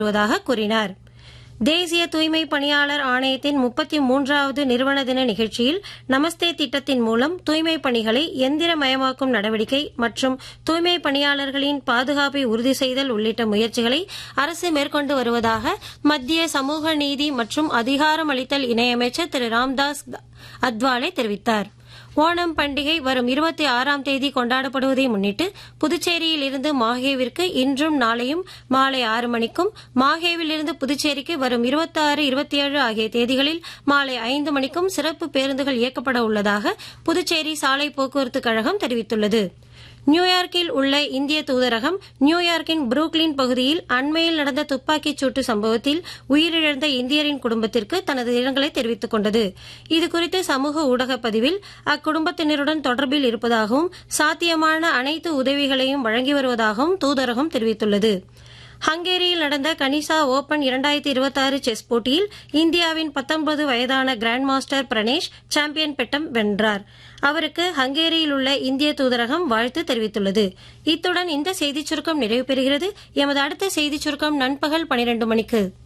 வருவதாக கூறினார் தேசிய தூய்மை பணியாளர் ஆணையத்தின் முப்பத்தி மூன்றாவது நிறுவன தின நிகழ்ச்சியில் நமஸ்தே திட்டத்தின் மூலம் தூய்மை பணிகளை எந்திரமயமாக்கும் நடவடிக்கை மற்றும் தூய்மை பணியாளர்களின் பாதுகாப்பை உறுதி செய்தல் உள்ளிட்ட முயற்சிகளை அரசு மேற்கொண்டு வருவதாக மத்திய சமூக நீதி மற்றும் அதிகாரமளித்தல் இணையமைச்சர் திரு ராம்தாஸ் அத்வாலே தெரிவித்தார் ஓணம் பண்டிகை வரும் இருபத்தி ஆறாம் தேதி கொண்டாடப்படுவதை முன்னிட்டு புதுச்சேரியில் இருந்து மாஹேவிற்கு இன்றும் நாளையும் மாலை ஆறு மணிக்கும் மாஹேவில் இருந்து புதுச்சேரிக்கு வரும் இருபத்தாறு இருபத்தி ஏழு ஆகிய தேதிகளில் மாலை ஐந்து மணிக்கும் சிறப்பு பேருந்துகள் இயக்கப்பட உள்ளதாக புதுச்சேரி சாலை போக்குவரத்து கழகம் தெரிவித்துள்ளது நியூயார்க்கில் உள்ள இந்திய தூதரகம் நியூயார்க்கின் புரூக்லின் பகுதியில் அண்மையில் நடந்த துப்பாக்கிச் சூட்டு சம்பவத்தில் உயிரிழந்த இந்தியரின் குடும்பத்திற்கு தனது இரங்கலை தெரிவித்துக் கொண்டது இதுகுறித்து சமூக ஊடக பதிவில் அக்குடும்பத்தினருடன் தொடர்பில் இருப்பதாகவும் சாத்தியமான அனைத்து உதவிகளையும் வழங்கி வருவதாகவும் தூதரகம் தெரிவித்துள்ளது ஹங்கேரியில் நடந்த கனிசா ஓபன் இரண்டாயிரத்தி இருபத்தாறு செஸ் போட்டியில் இந்தியாவின் பத்தொன்பது வயதான கிராண்ட் மாஸ்டர் பிரணேஷ் சாம்பியன் பட்டம் வென்றார் அவருக்கு ஹங்கேரியில் உள்ள இந்திய தூதரகம் வாழ்த்து தெரிவித்துள்ளது இத்துடன் இந்த செய்திச் சுருக்கம் நிறைவு பெறுகிறது எமது அடுத்த செய்திச் சுருக்கம் நண்பகல் பனிரெண்டு மணிக்கு